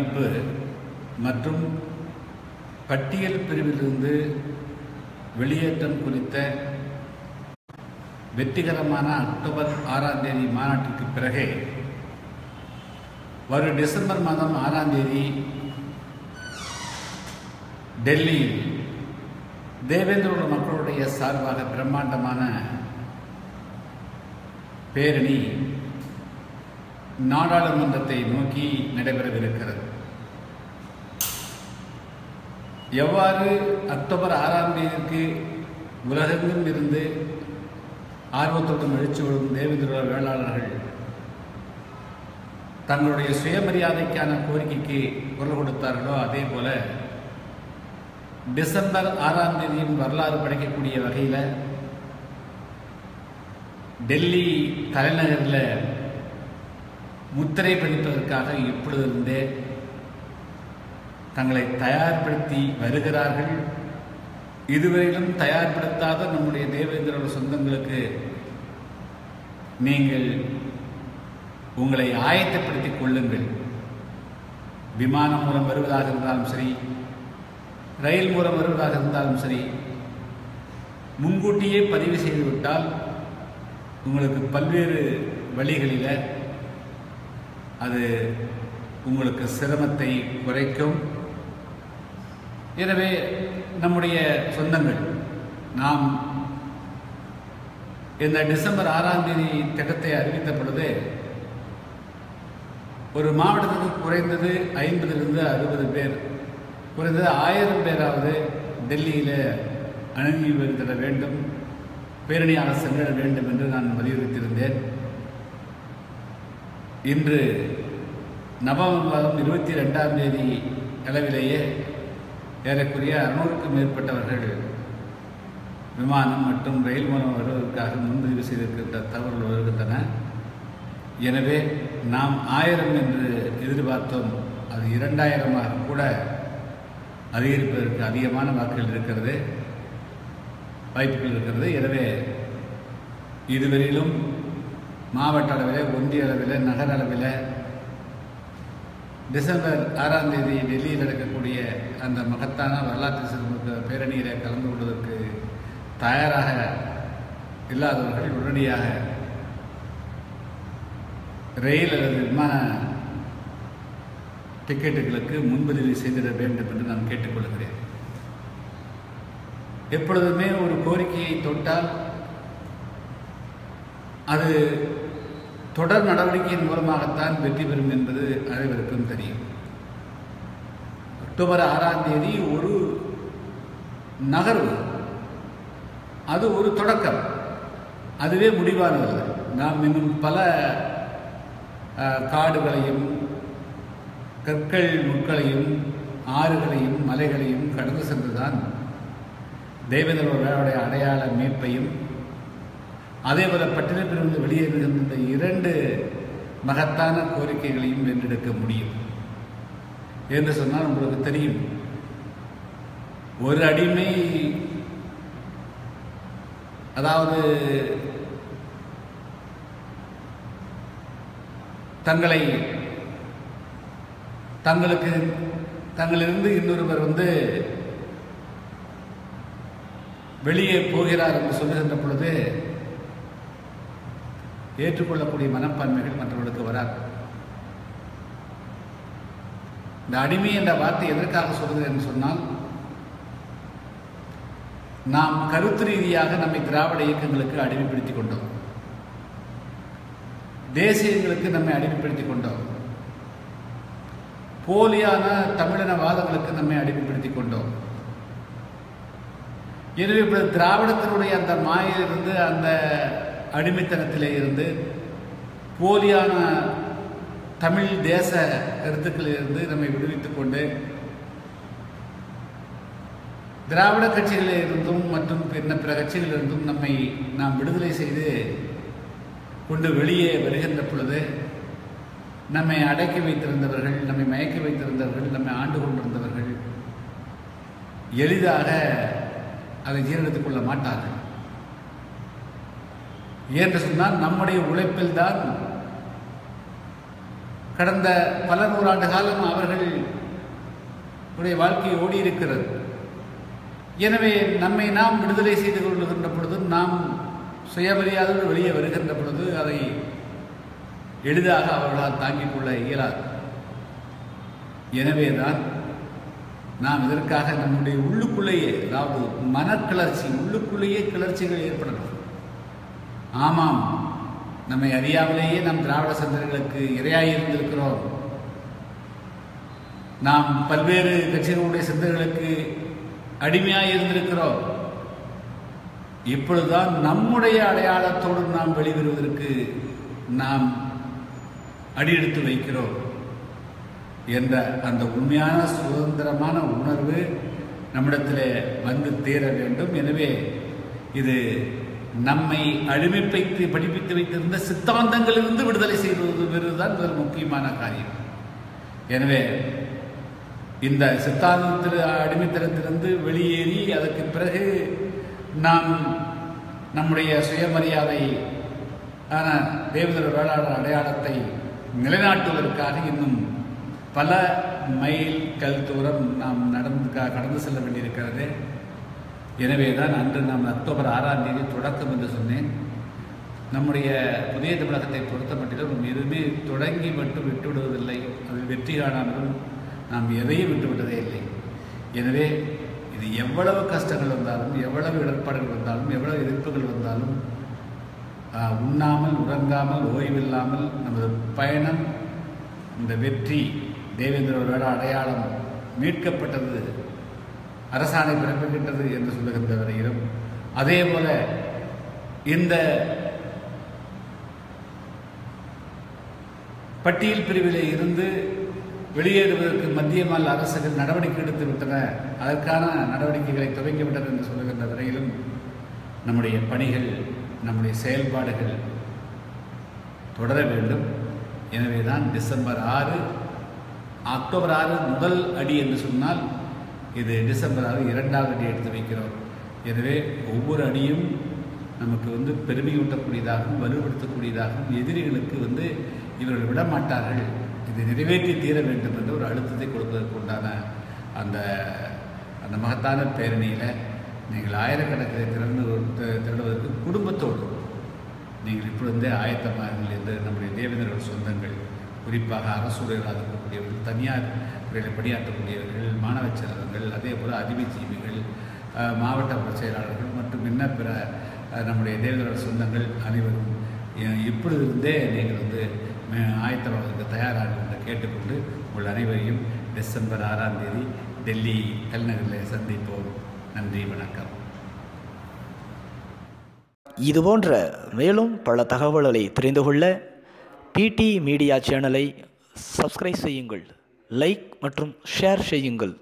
அறிவிப்பு மற்றும் பட்டியல் பிரிவிலிருந்து வெளியேற்றம் குறித்த வெற்றிகரமான அக்டோபர் ஆறாம் தேதி மாநாட்டிற்கு பிறகு வரும் டிசம்பர் மாதம் ஆறாம் தேதி டெல்லியில் தேவேந்திரோட மக்களுடைய சார்பாக பிரம்மாண்டமான பேரணி நாடாளுமன்றத்தை நோக்கி நடைபெறவிருக்கிறது எவ்வாறு அக்டோபர் ஆறாம் தேதிக்கு உலகெங்கும் இருந்து ஆர்வத்துடன் எழுச்சி வரும் தேவேந்திர வேளாளர்கள் தங்களுடைய சுயமரியாதைக்கான கோரிக்கைக்கு குரல் கொடுத்தார்களோ அதே போல டிசம்பர் ஆறாம் தேதியின் வரலாறு படைக்கக்கூடிய வகையில் டெல்லி தலைநகரில் முத்திரை பதிப்பதற்காக இப்பொழுதிருந்தே தங்களை தயார்படுத்தி வருகிறார்கள் இதுவரையிலும் தயார்படுத்தாத நம்முடைய தேவேந்திரோட சொந்தங்களுக்கு நீங்கள் உங்களை ஆயத்தப்படுத்திக் கொள்ளுங்கள் விமானம் மூலம் வருவதாக இருந்தாலும் சரி ரயில் மூலம் வருவதாக இருந்தாலும் சரி முன்கூட்டியே பதிவு செய்துவிட்டால் உங்களுக்கு பல்வேறு வழிகளில் அது உங்களுக்கு சிரமத்தை குறைக்கும் எனவே நம்முடைய சொந்தங்கள் நாம் இந்த டிசம்பர் ஆறாம் தேதி திட்டத்தை அறிவித்த பொழுது ஒரு மாவட்டத்துக்கு குறைந்தது ஐம்பதிலிருந்து அறுபது பேர் குறைந்தது ஆயிரம் பேராவது டெல்லியில் அணுகி வருத்திட வேண்டும் பேரணியாக சென்றிட வேண்டும் என்று நான் வலியுறுத்தியிருந்தேன் இன்று நவம்பர் மாதம் இருபத்தி ரெண்டாம் தேதி அளவிலேயே ஏறக்குறைய அறுநூறுக்கும் மேற்பட்டவர்கள் விமானம் மற்றும் ரயில் மூலம் வருவதற்காக முன்பதிவு செய்திருக்கின்ற தகவல்கள் வருகின்றன எனவே நாம் ஆயிரம் என்று எதிர்பார்த்தோம் அது இரண்டாயிரமாக கூட அதிகரிப்பதற்கு அதிகமான வாக்குகள் இருக்கிறது வாய்ப்புகள் இருக்கிறது எனவே இதுவரையிலும் மாவட்ட அளவில் ஒன்றிய அளவில் நகர அளவில் டிசம்பர் ஆறாம் தேதி டெல்லியில் நடக்கக்கூடிய அந்த மகத்தான வரலாற்று சிறப்பு பேரணியில் கலந்து கொள்வதற்கு தயாராக இல்லாதவர்கள் உடனடியாக ரயில் அல்லது விமான டிக்கெட்டுகளுக்கு முன்பதிவு செய்திட வேண்டும் என்று நான் கேட்டுக்கொள்கிறேன் எப்பொழுதுமே ஒரு கோரிக்கையை தொட்டால் அது தொடர் நடவடிக்கையின் மூலமாகத்தான் வெற்றி பெறும் என்பது அனைவருக்கும் தெரியும் அக்டோபர் ஆறாம் தேதி ஒரு நகர்வு அது ஒரு தொடக்கம் அதுவே முடிவானதல்ல நாம் இன்னும் பல அஹ், காடுகளையும் கற்கள் முட்களையும் ஆறுகளையும் மலைகளையும் கடந்து சென்றுதான் தேவேந்திரோடைய அடையாள மீட்பையும் அதேபோல பட்டினத்திலிருந்து வெளியேறுகின்ற இந்த இரண்டு மகத்தான கோரிக்கைகளையும் வென்றெடுக்க முடியும் என்று சொன்னால் உங்களுக்கு தெரியும் ஒரு அடிமை அதாவது தங்களை தங்களுக்கு தங்களிலிருந்து இன்னொருவர் வந்து வெளியே போகிறார் என்று சொல்லுகின்ற பொழுது ஏற்றுக்கொள்ளக்கூடிய மனப்பான்மைகள் மற்றவர்களுக்கு வராது இந்த அடிமை என்ற வார்த்தை எதற்காக சொல்கிறது என்று சொன்னால் நாம் கருத்து ரீதியாக நம்மை திராவிட இயக்கங்களுக்கு அடிமைப்படுத்திக் கொண்டோம் தேசியங்களுக்கு நம்மை அடிமைப்படுத்திக் கொண்டோம் போலியான தமிழின வாதங்களுக்கு நம்மை அடிமைப்படுத்திக் கொண்டோம் எனவே இப்ப திராவிடத்தினுடைய அந்த மாயிலிருந்து அந்த அடிமைத்தனத்திலே இருந்து போலியான தமிழ் தேச கருத்துக்களிலிருந்து நம்மை விடுவித்துக் கொண்டு திராவிட கட்சிகளில் இருந்தும் மற்றும் பின்ன பிற கட்சிகளிலிருந்தும் நம்மை நாம் விடுதலை செய்து கொண்டு வெளியே வருகின்ற பொழுது நம்மை அடக்கி வைத்திருந்தவர்கள் நம்மை மயக்கி வைத்திருந்தவர்கள் நம்மை ஆண்டு கொண்டிருந்தவர்கள் எளிதாக அதை ஜீரணித்துக் கொள்ள மாட்டார்கள் ஏன்று சொன்னால் நம்முடைய உழைப்பில்தான் கடந்த பல நூறாண்டு காலம் அவர்கள் உடைய வாழ்க்கை ஓடி இருக்கிறது எனவே நம்மை நாம் விடுதலை செய்து கொள்ளுகின்ற பொழுது நாம் சுயமரியாதையோடு வெளியே வருகின்ற பொழுது அதை எளிதாக அவர்களால் தாங்கிக் கொள்ள இயலாது எனவேதான் நாம் இதற்காக நம்முடைய உள்ளுக்குள்ளேயே அதாவது மனக்கிளர்ச்சி உள்ளுக்குள்ளேயே கிளர்ச்சிகள் ஏற்படணும் ஆமாம் நம்மை அறியாமலேயே நம் திராவிட சந்தர்களுக்கு இரையாய் இருந்திருக்கிறோம் நாம் பல்வேறு கட்சிகளுடைய சிந்தர்களுக்கு அடிமையாக இருந்திருக்கிறோம் இப்பொழுதுதான் நம்முடைய அடையாளத்தோடு நாம் வெளிவருவதற்கு நாம் அடியெடுத்து வைக்கிறோம் என்ற அந்த உண்மையான சுதந்திரமான உணர்வு நம்மிடத்தில் வந்து தீர வேண்டும் எனவே இது நம்மை அடிமைப்பைத்து படிப்பித்து வைத்திருந்த சித்தாந்தங்களிலிருந்து விடுதலை செய்வது வருவதுதான் முதல் முக்கியமான காரியம் எனவே இந்த சித்தாந்தத்தில் அடிமைத்தனத்திலிருந்து வெளியேறி அதற்கு பிறகு நாம் நம்முடைய சுயமரியாதை ஆன தேவதர வேளாளர் அடையாளத்தை நிலைநாட்டுவதற்காக இன்னும் பல மைல்கள் தூரம் நாம் நடந்து கடந்து செல்ல வேண்டியிருக்கிறது எனவே தான் அன்று நாம் அக்டோபர் ஆறாம் தேதி தொடக்கம் என்று சொன்னேன் நம்முடைய புதிய தமிழகத்தை பொறுத்த மட்டிலும் நாம் எதுவுமே தொடங்கி மட்டும் விட்டுவிடுவதில்லை அது வெற்றி காணாமலும் நாம் எதையும் விட்டுவிட்டதே இல்லை எனவே இது எவ்வளவு கஷ்டங்கள் வந்தாலும் எவ்வளவு இடர்பாடுகள் வந்தாலும் எவ்வளவு எதிர்ப்புகள் வந்தாலும் உண்ணாமல் உறங்காமல் ஓய்வில்லாமல் நமது பயணம் இந்த வெற்றி தேவேந்திரோட அடையாளம் மீட்கப்பட்டது அரசாணை பிறப்பிக்கின்றது என்று சொல்லுகின்ற வரையிலும் அதே போல இந்த பட்டியல் பிரிவிலே இருந்து வெளியேறுவதற்கு மத்திய மாநில அரசுகள் நடவடிக்கை எடுத்து விட்டன அதற்கான நடவடிக்கைகளை துவங்கிவிட்டன என்று சொல்லுகின்ற வரையிலும் நம்முடைய பணிகள் நம்முடைய செயல்பாடுகள் தொடர வேண்டும் எனவே தான் டிசம்பர் ஆறு அக்டோபர் ஆறு முதல் அடி என்று சொன்னால் இது டிசம்பர் ஆறு இரண்டாவது அடி எடுத்து வைக்கிறோம் எனவே ஒவ்வொரு அடியும் நமக்கு வந்து பெருமையூட்டக்கூடியதாகவும் வலுப்படுத்தக்கூடியதாகவும் எதிரிகளுக்கு வந்து இவர்கள் விடமாட்டார்கள் இதை நிறைவேற்றி தீர வேண்டும் என்ற ஒரு அழுத்தத்தை கொடுப்பதற்கு உண்டான அந்த அந்த மகத்தான பேரணியில் நீங்கள் ஆயிரக்கணக்கில் திரண்டு திரண்டுவதற்கு குடும்பத்தோடு நீங்கள் இப்பொழுதே ஆயத்தமாகுங்கள் என்று நம்முடைய தேவேந்திரோட சொந்தங்கள் குறிப்பாக அரசுடைகளாக இருக்கக்கூடியவர்கள் தனியார் துறையில் பணியாற்றக்கூடியவர்கள் மாணவ செல்வங்கள் அதே போல் அறிவுஜீவிகள் மாவட்ட செயலாளர்கள் மற்றும் இன்ன பிற நம்முடைய தேவேந்திரோட சொந்தங்கள் அனைவரும் இப்பொழுதிருந்தே நீங்கள் வந்து ஆயத்தமாவதற்கு தயாராக என்று கேட்டுக்கொண்டு உங்கள் அனைவரையும் டிசம்பர் ஆறாம் தேதி டெல்லி தலைநகரில் சந்திப்போம் நன்றி வணக்கம் இதுபோன்ற மேலும் பல தகவல்களை தெரிந்து கொள்ள பிடி மீடியா சேனலை சப்ஸ்கிரைப் செய்யுங்கள் லைக் மற்றும் ஷேர் செய்யுங்கள்